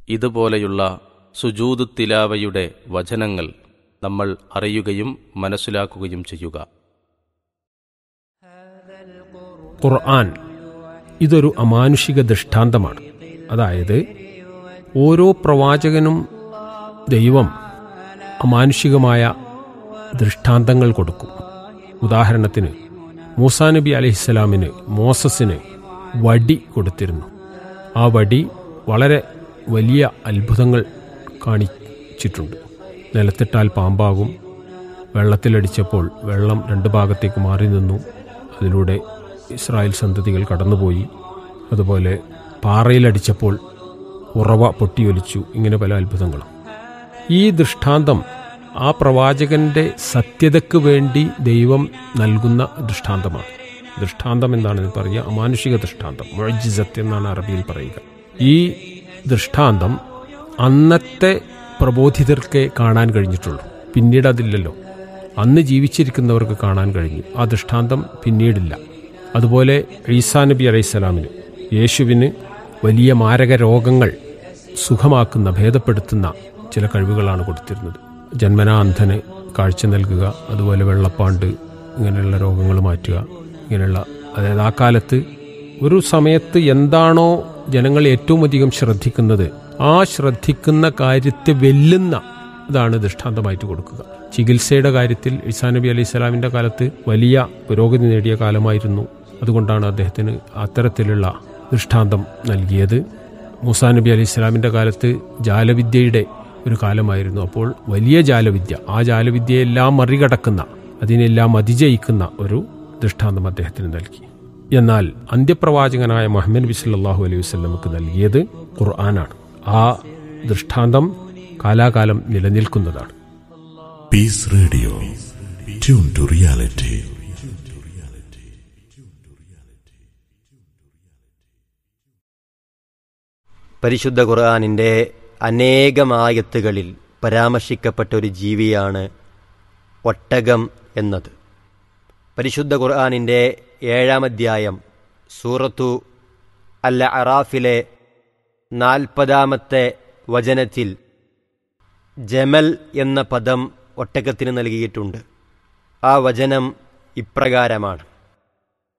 ഇതുപോലെയുള്ള സുജൂദ് തിലാവയുടെ വചനങ്ങൾ നമ്മൾ അറിയുകയും മനസ്സിലാക്കുകയും ചെയ്യുക ഖുർആൻ ഇതൊരു അമാനുഷിക ദൃഷ്ടാന്തമാണ് അതായത് ഓരോ പ്രവാചകനും ദൈവം അമാനുഷികമായ ദൃഷ്ടാന്തങ്ങൾ കൊടുക്കും ഉദാഹരണത്തിന് മൂസാ നബി അലഹിസ്സലാമിന് മോസസിന് വടി കൊടുത്തിരുന്നു ആ വടി വളരെ വലിയ അത്ഭുതങ്ങൾ കാണിച്ചിട്ടുണ്ട് നിലത്തിട്ടാൽ പാമ്പാകും വെള്ളത്തിലടിച്ചപ്പോൾ വെള്ളം രണ്ട് ഭാഗത്തേക്ക് മാറി നിന്നു അതിലൂടെ ഇസ്രായേൽ സന്തതികൾ കടന്നുപോയി അതുപോലെ പാറയിലടിച്ചപ്പോൾ ഉറവ പൊട്ടിയൊലിച്ചു ഇങ്ങനെ പല അത്ഭുതങ്ങളും ഈ ദൃഷ്ടാന്തം ആ പ്രവാചകന്റെ സത്യതയ്ക്ക് വേണ്ടി ദൈവം നൽകുന്ന ദൃഷ്ടാന്തമാണ് ദൃഷ്ടാന്തം എന്നാണ് പറയുക അമാനുഷിക ദൃഷ്ടാന്തം മുഴജിസത്ത് എന്നാണ് അറബിയിൽ പറയുക ഈ ദൃഷ്ടാന്തം അന്നത്തെ പ്രബോധിതർക്കേ കാണാൻ കഴിഞ്ഞിട്ടുള്ളൂ പിന്നീട് അതില്ലല്ലോ അന്ന് ജീവിച്ചിരിക്കുന്നവർക്ക് കാണാൻ കഴിഞ്ഞു ആ ദൃഷ്ടാന്തം പിന്നീടില്ല അതുപോലെ ഈസാ നബി അലൈഹിസ്സലാമിന് യേശുവിന് വലിയ മാരക രോഗങ്ങൾ സുഖമാക്കുന്ന ഭേദപ്പെടുത്തുന്ന ചില കഴിവുകളാണ് കൊടുത്തിരുന്നത് ജന്മനാ അന്ധന് കാഴ്ച നൽകുക അതുപോലെ വെള്ളപ്പാണ്ട് ഇങ്ങനെയുള്ള രോഗങ്ങൾ മാറ്റുക ഇങ്ങനെയുള്ള അതായത് ആ കാലത്ത് ഒരു സമയത്ത് എന്താണോ ജനങ്ങൾ ഏറ്റവും അധികം ശ്രദ്ധിക്കുന്നത് ആ ശ്രദ്ധിക്കുന്ന കാര്യത്തെ വെല്ലുന്ന ഇതാണ് ദൃഷ്ടാന്തമായിട്ട് കൊടുക്കുക ചികിത്സയുടെ കാര്യത്തിൽ ഇസാ നബി അലൈഹി സ്വലാമിന്റെ കാലത്ത് വലിയ പുരോഗതി നേടിയ കാലമായിരുന്നു അതുകൊണ്ടാണ് അദ്ദേഹത്തിന് അത്തരത്തിലുള്ള ദൃഷ്ടാന്തം നൽകിയത് മൂസാ നബി അലൈഹി സ്വലാമിന്റെ കാലത്ത് ജാലവിദ്യയുടെ ഒരു കാലമായിരുന്നു അപ്പോൾ വലിയ ജാലവിദ്യ ആ ജാലവിദ്യയെല്ലാം മറികടക്കുന്ന അതിനെല്ലാം അതിജയിക്കുന്ന ഒരു ദൃഷ്ടാന്തം അദ്ദേഹത്തിന് നൽകി എന്നാൽ അന്ത്യപ്രവാചകനായ മുഹമ്മദ് നബി സല്ലല്ലാഹു അലൈഹി വസല്ലമക്ക് നൽകിയത് ഖുർആനാണ് ആ ദൃഷ്ടാന്തം കാലാകാലം നിലനിൽക്കുന്നതാണ് Peace Radio. Tune to reality. പരിശുദ്ധ ഖുർആാനിൻ്റെ അനേകമായത്തുകളിൽ പരാമർശിക്കപ്പെട്ട ഒരു ജീവിയാണ് ഒട്ടകം എന്നത് പരിശുദ്ധ ഖുർആാനിൻ്റെ ഏഴാം അധ്യായം സൂറത്തു അൽ അറാഫിലെ നാൽപ്പതാമത്തെ വചനത്തിൽ ജമൽ എന്ന പദം ഒട്ടകത്തിന് നൽകിയിട്ടുണ്ട് ആ വചനം ഇപ്രകാരമാണ്